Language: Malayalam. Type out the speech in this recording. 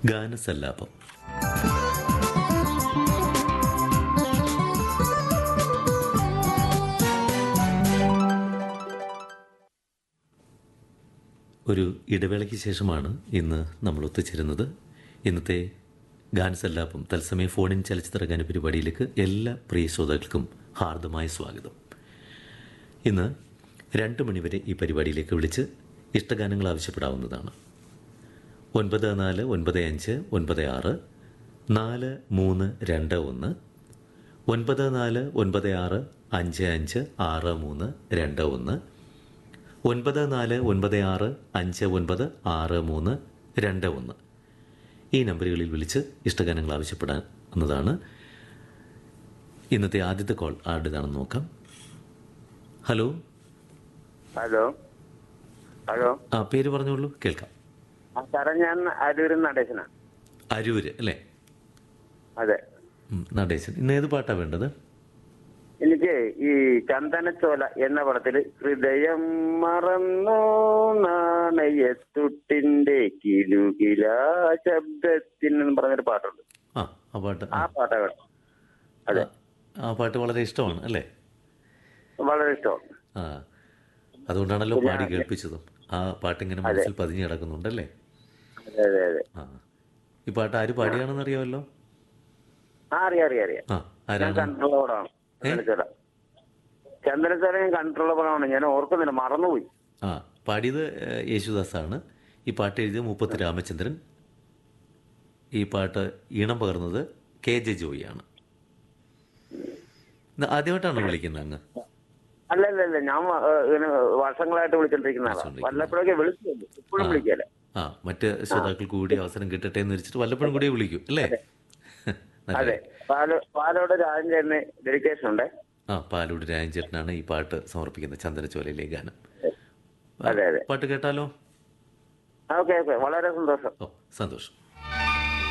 ഗാനസല്ലാപം ഒരു ഇടവേളയ്ക്ക് ശേഷമാണ് ഇന്ന് നമ്മൾ ഒത്തുചേരുന്നത് ഇന്നത്തെ ഗാനസല്ലാപം തത്സമയ ഫോണിൻ ചലച്ചിത്ര ഗാന പരിപാടിയിലേക്ക് എല്ലാ പ്രിയ ശ്രോതാക്കൾക്കും ഹാർദമായ സ്വാഗതം ഇന്ന് രണ്ട് മണിവരെ ഈ പരിപാടിയിലേക്ക് വിളിച്ച് ഇഷ്ടഗാനങ്ങൾ ആവശ്യപ്പെടാവുന്നതാണ് ഒൻപത് നാല് ഒൻപത് അഞ്ച് ഒൻപത് ആറ് നാല് മൂന്ന് രണ്ട് ഒന്ന് ഒൻപത് നാല് ഒൻപത് ആറ് അഞ്ച് അഞ്ച് ആറ് മൂന്ന് രണ്ട് ഒന്ന് ഒൻപത് നാല് ഒൻപത് ആറ് അഞ്ച് ഒൻപത് ആറ് മൂന്ന് രണ്ട് ഒന്ന് ഈ നമ്പറുകളിൽ വിളിച്ച് ഇഷ്ടഗാനങ്ങൾ ആവശ്യപ്പെടാവുന്നതാണ് ഇന്നത്തെ ആദ്യത്തെ കോൾ ആരുടേതാണെന്ന് നോക്കാം ഹലോ ഹലോ ഹലോ ആ പേര് പറഞ്ഞോളൂ കേൾക്കാം ആ സാറേ ഞാൻ അരൂരിൽ നടേശനാ അരൂര് അല്ലേ അതെ ഉം, നടേശൻ ഇന്ന് ഏത് പാട്ടാണ് വേണ്ടത് എനിക്ക് ഈ ചന്ദനച്ചോല എന്ന പടത്തില് ഹൃദയം മറന്നു നാണയത്തുട്ടിന്റെ കിലുകില ശബ്ദത്തിൽ എന്ന് പറഞ്ഞൊരു പാട്ടുണ്ട് ആ ആ പാട്ട് ആ പാട്ടാ കേട്ടോ അതെ ആ പാട്ട് വളരെ ഇഷ്ടമാണ് അല്ലേ വളരെ ഇഷ്ടമാണ് ആ അതുകൊണ്ടാണല്ലോ പാടി കേൾപ്പിച്ചതും ആ പാട്ട് ഇങ്ങനെ മനസ്സിൽ പതിഞ്ഞു കിടക്കുന്നുണ്ടല്ലേ അതെ അതെ അതെ ആ ഈ പാട്ട് ആര് പാടിയാണെന്ന് അറിയാമല്ലോ ആ അറിയാം അറിയാം അറിയാം ആ ഞാൻ ആരാണ് കണ്ടിട്ടുള്ള പടമാണ് ചന്ദനച്ചോല ചന്ദനച്ചോല ഞാൻ കണ്ടിട്ടുള്ള പടമാണ് ഞാൻ ഓർക്കുന്നില്ല മറന്നുപോയി ആ പാടിയത് ഏഹ്, യേശുദാസാണ് ഈ പാട്ട് എഴുതിയത് മുപ്പത്തി രാമചന്ദ്രൻ ഈ പാട്ട് ഈണം പകർന്നത് കെ ജെ ജോയിയാണ് ഇത് ആദ്യമായിട്ടാണോ വിളിക്കുന്നത് അങ്ങ് അല്ല അല്ല അല്ല ഞാൻ വ- ഏഹ് ഇങ്ങനെ വർഷങ്ങളായിട്ട് വിളിച്ചോണ്ടിരിക്കുന്ന ആളാണ് വിളിച്ചോണ്ടിരിക്കുന്ന വല്ലപ്പോഴൊക്കെ വിളിച്ചിട്ടുണ്ട് ഇപ്പോഴും വിളിക്കല്ലേ ആ മറ്റ് ശ്രോതാക്കൾക്ക് കൂടി അവസരം കിട്ടട്ടെ എന്ന് വെച്ചിട്ട് വല്ലപ്പോഴും കൂടി വിളിക്കും അല്ലേ നല്ല അതെ പാല പാലോട് രാജന്റെ ഡെഡിക്കേഷൻ ഉണ്ട് ആ പാലൂട് രാജൻചേട്ടനാണ് ഈ പാട്ട് സമർപ്പിക്കുന്നത് ചന്ദനച്ചോലയിലെ ഗാനം അതെ അതെ പാട്ട് കേട്ടാലോ ഓക്കെ ഓക്കെ വളരെ സന്തോഷം ഓ സന്തോഷം